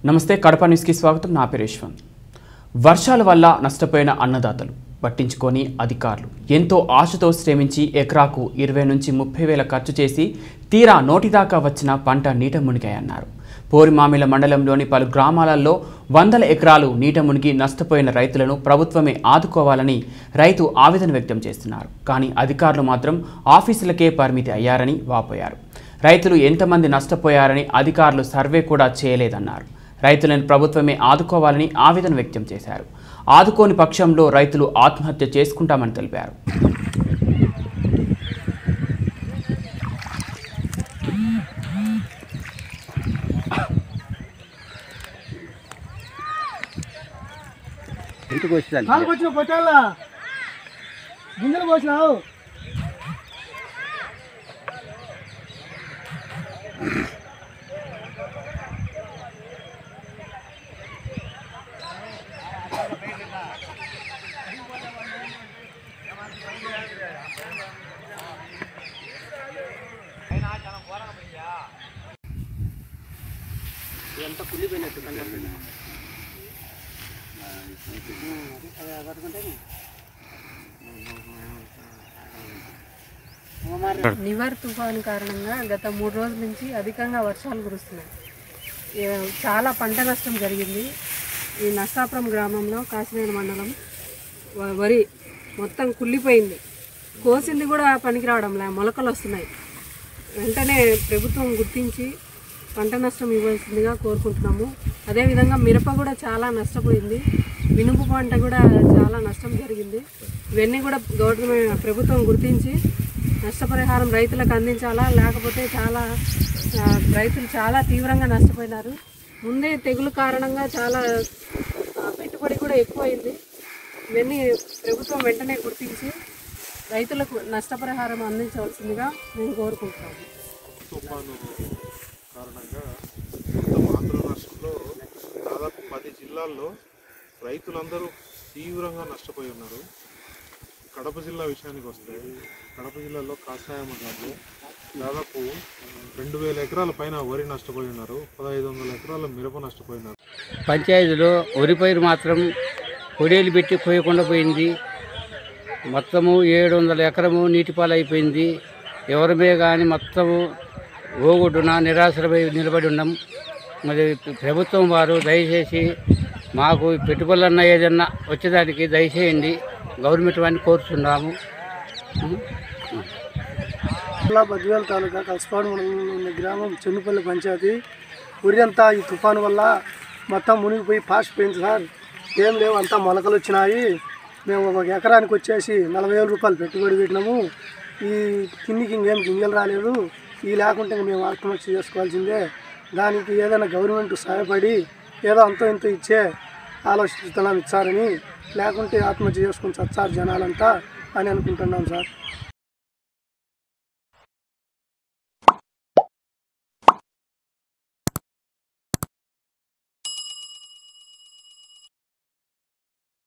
నమస్తే కడప న్యూస్కి స్వాగతం నా పేరు యశ్వంత్ వర్షాల వల్ల నష్టపోయిన అన్నదాతలు పట్టించుకొని అధికారులు ఎంతో ఆశతో శ్రమించి ఎకరాకు ఇరవై నుంచి ముప్పై వేల ఖర్చు చేసి తీరా నోటిదాకా వచ్చిన పంట నీట మునిగాయన్నారు పోరిమామిల మండలంలోని పలు గ్రామాలలో వందల ఎకరాలు నీట మునిగి నష్టపోయిన రైతులను ప్రభుత్వమే ఆదుకోవాలని రైతు ఆవేదన వ్యక్తం చేస్తున్నారు కానీ అధికారులు మాత్రం ఆఫీసులకే పరిమితి అయ్యారని వాపోయారు రైతులు ఎంతమంది నష్టపోయారని అధికారులు సర్వే కూడా చేయలేదన్నారు రైతులను ప్రభుత్వమే ఆదుకోవాలని ఆవేదన వ్యక్తం చేశారు ఆదుకోని పక్షంలో రైతులు ఆత్మహత్య చేసుకుంటామని తెలిపారు ఇంటికి వచ్చేదాన్ని కాలుకి వచ్చిన పొట్టాల గింజలు పోసినావు నివర్ తుఫాను కారణంగా గత మూడు రోజుల నుంచి అధికంగా వర్షాలు కురుస్తున్నాయి ఏ- చాలా పంట నష్టం జరిగింది ఈ నష్టాపురం గ్రామంలో కాశీనేని మండలం వ- వరి మొత్తం కుళ్ళిపోయింది కోసింది కూడా పనికి రావడంలే మొలకలు వస్తున్నాయి వెంటనే ప్రభుత్వం గుర్తించి పంట నష్టం ఇవ్వాల్సిందిగా కోరుకుంటున్నాము అదేవిధంగా మిరప కూడా చాలా నష్టపోయింది మినుపు పంట కూడా చాలా నష్టం జరిగింది ఇవన్నీ కూడా గవర్నమెంట్ ప్రభుత్వం గుర్తించి నష్టపరిహారం రైతులకు అందించాలా లేకపోతే చాలా ఆ, రైతులు చాలా తీవ్రంగా నష్టపోయినారు ముందే తెగులు కారణంగా చాలా ఆ, పెట్టుబడి కూడా ఎక్కువైంది ఇవన్నీ ప్రభుత్వం వెంటనే గుర్తించి రైతులకు నష్టపరిహారం అందించవలసిందిగా మేము కోరుకుంటున్నాము తుఫాను కారణంగా మొత్తం ఆంధ్ర రాష్ట్రంలో దాదాపు పది జిల్లాల్లో రైతులందరూ తీవ్రంగా నష్టపోయి ఉన్నారు కడప జిల్లా విషయానికి వస్తే కడప జిల్లాలో కాషాయ మండలంలో దాదాపు రెండు వేల ఎకరాల పైన వరి నష్టపోయి ఉన్నారు పదహైదు వందల ఎకరాల మిరప నష్టపోయి ఉన్నారు పంచాయతీలో వరి పైరు మాత్రం పొడేలు పెట్టి కోయకుండా పోయింది మొత్తము ఏడు వందల ఎకరము నీటి పాలైపోయింది ఎవరిమే కానీ మొత్తము ఓగొడ్డున నిరాశపై నిలబడి ఉన్నాం మరి ప్రభుత్వం వారు దయచేసి మాకు పెట్టుబడులన్న ఏదన్నా వచ్చేదానికి దయచేయండి గవర్నమెంట్ వారిని కోరుతున్నాము జిల్లా బద్వేల్ తాలూకా కలసపాడు మండలంలో ఉన్న గ్రామం చెన్నుపల్లి పంచాయతీ ఉరి అంతా ఈ తుఫాను వల్ల మొత్తం మునిగిపోయి పాసిపోయింది సార్ ఏం లేవు అంతా మొలకలు వచ్చినాయి మేము ఒక ఎకరానికి వచ్చేసి నలభై వేల రూపాయలు పెట్టుబడి పెట్టినాము ఈ కిందికి ఇంకేం గింజలు రాలేదు ఈ లేకుంటే ఇంక మేము ఆత్మహత్య చేసుకోవాల్సిందే దానికి ఏదైనా గవర్నమెంట్ సహాయపడి ఏదో అంతో ఇంతో ఇచ్చే ఆలోచిస్తున్నాం ఇచ్చారని లేకుంటే ఆత్మహత్య చేసుకుని చచ్చారు జనాలంతా అని అనుకుంటున్నాం సార్